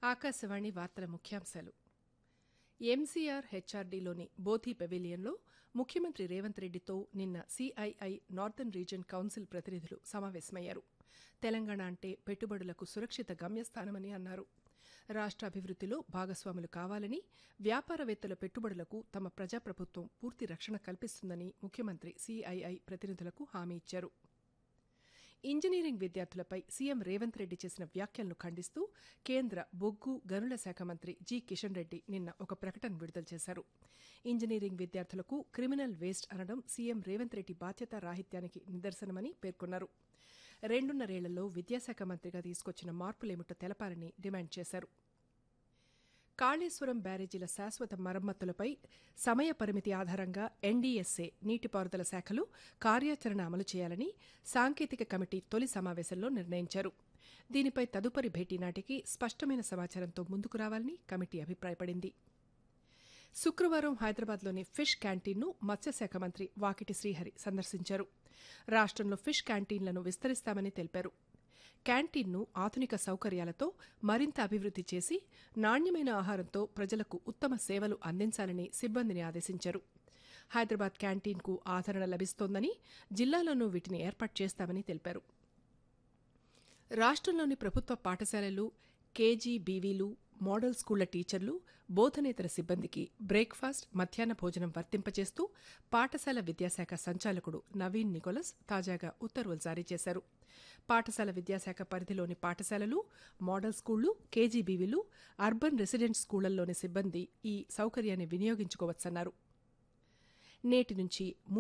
ఆకాశవాణి వార్తల ముఖ్యాంశాలు ఎంసీఆర్ హెచ్ఆర్డీలోని బోధి పెవిలియన్లో ముఖ్యమంత్రి రేవంత్ రెడ్డితో నిన్న సీఐఐ నార్థన్ రీజియన్ కౌన్సిల్ ప్రతినిధులు సమావేశమయ్యారు తెలంగాణ అంటే పెట్టుబడులకు సురక్షిత గమ్యస్థానమని అన్నారు రాష్ట్ర అభివృద్దిలో భాగస్వాములు కావాలని వ్యాపారవేత్తల పెట్టుబడులకు తమ ప్రజాప్రభుత్వం పూర్తి రక్షణ కల్పిస్తుందని ముఖ్యమంత్రి సీఐఐ ప్రతినిధులకు హామీ ఇచ్చారు ఇంజనీరింగ్ విద్యార్థులపై సీఎం రేవంత్ రెడ్డి చేసిన వ్యాఖ్యలను ఖండిస్తూ కేంద్ర బొగ్గు గనుల శాఖ మంత్రి జి కిషన్ రెడ్డి నిన్న ఒక ప్రకటన విడుదల చేశారు ఇంజనీరింగ్ విద్యార్థులకు క్రిమినల్ వేస్ట్ అనడం సీఎం రేవంత్ రెడ్డి బాధ్యత రాహిత్యానికి నిదర్శనమని పేర్కొన్నారు రెండున్నరేళ్లలో విద్యాశాఖ మంత్రిగా తీసుకొచ్చిన మార్పులేమిటో తెలపాలని డిమాండ్ చేశారు కాళేశ్వరం బ్యారేజీల శాశ్వత మరమ్మతులపై సమయ పరిమితి ఆధారంగా ఎన్డీఎస్ఏ నీటిపారుదల శాఖలు కార్యాచరణ అమలు చేయాలని సాంకేతిక కమిటీ తొలి సమావేశంలో నిర్ణయించారు దీనిపై తదుపరి భేటీ నాటికి స్పష్టమైన సమాచారంతో ముందుకు రావాలని కమిటీ అభిప్రాయపడింది శుక్రవారం హైదరాబాద్లోని ఫిష్ క్యాంటీన్ను మత్స్యశాఖ మంత్రి వాకిటి శ్రీహరి సందర్శించారు రాష్ట్రంలో ఫిష్ క్యాంటీన్లను విస్తరిస్తామని తెలిపారు క్యాంటీన్ను ఆధునిక సౌకర్యాలతో మరింత అభివృద్ది చేసి నాణ్యమైన ఆహారంతో ప్రజలకు ఉత్తమ సేవలు అందించాలని సిబ్బందిని ఆదేశించారు హైదరాబాద్ క్యాంటీన్కు ఆదరణ లభిస్తోందని జిల్లాలోనూ వీటిని ఏర్పాటు చేస్తామని తెలిపారు రాష్ట్రంలోని ప్రభుత్వ పాఠశాలలు కేజీబీవీలు మోడల్ స్కూళ్ల టీచర్లు బోధనేతర సిబ్బందికి బ్రేక్ఫాస్ట్ మధ్యాహ్న భోజనం వర్తింపచేస్తూ పాఠశాల విద్యాశాఖ సంచాలకుడు నవీన్ నికోలస్ తాజాగా ఉత్తర్వులు జారీ చేశారు పాఠశాల విద్యాశాఖ పరిధిలోని పాఠశాలలు మోడల్ స్కూళ్లు కేజీబీవీలు అర్బన్ రెసిడెంట్ స్కూళ్లలోని సిబ్బంది ఈ సౌకర్యాన్ని వినియోగించుకోవచ్చన్నారు నేటి నుంచి